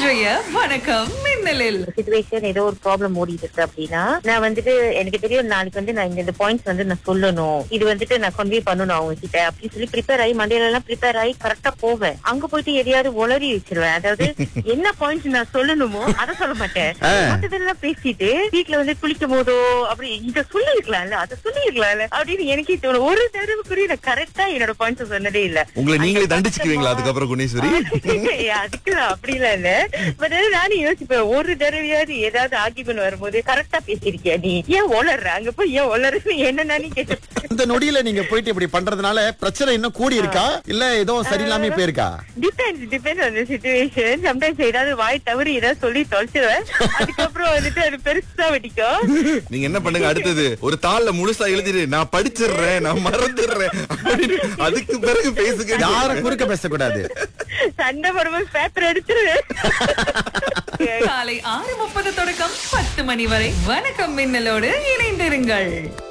இன்றைய வணக்கம் மின்னலில் சுச்சுவேஷன் ஏதோ ஒரு ப்ராப்ளம் ஓடிட்டு இருக்கு அப்படின்னா நான் வந்துட்டு எனக்கு தெரியும் நாளைக்கு வந்து நான் இந்த இந்த பாயிண்ட்ஸ் வந்து நான் சொல்லணும் இது வந்துட்டு நான் கன்வே பண்ணணும் அவங்க கிட்ட அப்படின்னு சொல்லி ப்ரிப்பேர் ஆகி மண்டையில எல்லாம் ப்ரிப்பேர் ஆகி கரெக்டா போவேன் அங்க போயிட்டு எதையாவது உளறி வச்சிருவேன் அதாவது என்ன பாயிண்ட்ஸ் நான் சொல்லணுமோ அதை சொல்ல மாட்டேன் மத்ததெல்லாம் பேசிட்டு வீட்டுல வந்து குளிக்கும் போதோ அப்படி இத சொல்லிருக்கலாம்ல அதை சொல்லிருக்கலாம்ல அப்படின்னு எனக்கே தோணும் ஒரு தடவை கூட நான் கரெக்டா என்னோட பாயிண்ட்ஸ் சொன்னதே இல்ல உங்களை நீங்களே தண்டிச்சுக்குவீங்களா அதுக்கப்புறம் குணேஸ்வரி அதுக்குலாம் அப்படிலாம் இல்ல பட் நானும் யோசிப்பேன் ஒரு தடவையாவது ஏதாவது ஆர்கியூமெண்ட் வரும்போது கரெக்டா பேசிருக்கியா நீ ஏன் ஒளர்ற அங்க போய் ஏன் ஒளர்றன்னு என்ன நானே கேட்டு இந்த நொடியில நீங்க போயிட்டு இப்படி பண்றதுனால பிரச்சனை இன்னும் கூடி இருக்கா இல்ல ஏதோ சரியில்லாம போயிருக்கா டிபெண்ட்ஸ் டிபெண்ட்ஸ் அந்த சுச்சுவேஷன் சம்டைம்ஸ் ஏதாவது வாய் தவறி ஏதாவது சொல்லி தொலைச்சிருவேன் அதுக்கப்புறம் வந்துட்டு அது பெருசா வெடிக்கும் நீங்க என்ன பண்ணுங்க அடுத்தது ஒரு தாள்ல முழுசா எழுதிடு நான் படிச்சிடுறேன் நான் மறந்துடுறேன் அப்படின்னு அதுக்கு பிறகு பேசுங்க யார குறுக்க பேசக்கூடாது சண்டை வரும்போது பேப்பர் எடுத்துருவேன் காலை ஆறு முப்பது தொடக்கம் பத்து மணி வரை வணக்கம் மின்னலோடு இணைந்திருங்கள்